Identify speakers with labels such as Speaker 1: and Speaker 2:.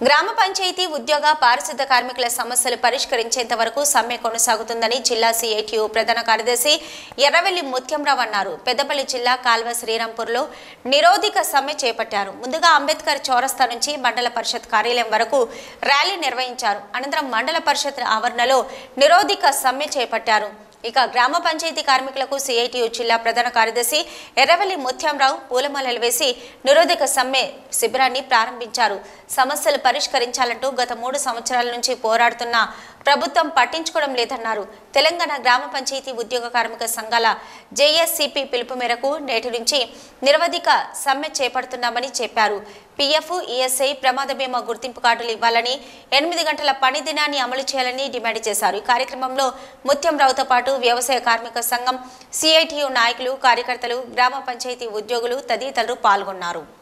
Speaker 1: గ్రామ పంచాయతీ ఉద్యోగ పారిశుద్ధ కార్మికుల సమస్యలు పరిష్కరించేంత వరకు సమ్మె కొనసాగుతుందని జిల్లా సిఐటియు ప్రధాన కార్యదర్శి ఎర్రవెల్లి ముత్యంరావు అన్నారు పెద్దపల్లి జిల్లా కాల్వ శ్రీరాంపూర్లో నిరోధిక సమ్మె చేపట్టారు ముందుగా అంబేద్కర్ చౌరస్తా నుంచి మండల పరిషత్ కార్యాలయం వరకు ర్యాలీ నిర్వహించారు అనంతరం మండల పరిషత్ ఆవరణలో నిరోధిక సమ్మె చేపట్టారు ఇక గ్రామ పంచాయతీ కార్మికులకు సిఐటియు జిల్లా ప్రధాన కార్యదర్శి ఎర్రవల్లి ముత్యంరావు పూలమాలలు వేసి నిరోధక సమ్మె శిబిరాన్ని ప్రారంభించారు సమస్యలు పరిష్కరించాలంటూ గత మూడు సంవత్సరాల నుంచి పోరాడుతున్న ప్రభుత్వం పట్టించుకోవడం లేదన్నారు తెలంగాణ గ్రామ పంచాయతీ ఉద్యోగ కార్మిక సంఘాల జేఎస్సిపి పిలుపు మేరకు నేటి నుంచి నిరవధిక సమ్మె చేపడుతున్నామని చెప్పారు పీఎఫ్ ఈఎస్ఐ ప్రమాద బీమా గుర్తింపు కార్డులు ఇవ్వాలని ఎనిమిది గంటల పని దినాన్ని అమలు చేయాలని డిమాండ్ చేశారు ఈ కార్యక్రమంలో ముత్యంరావుతో పాటు వ్యవసాయ కార్మిక సంఘం సిఐటియు నాయకులు కార్యకర్తలు గ్రామ పంచాయతీ ఉద్యోగులు తదితరులు పాల్గొన్నారు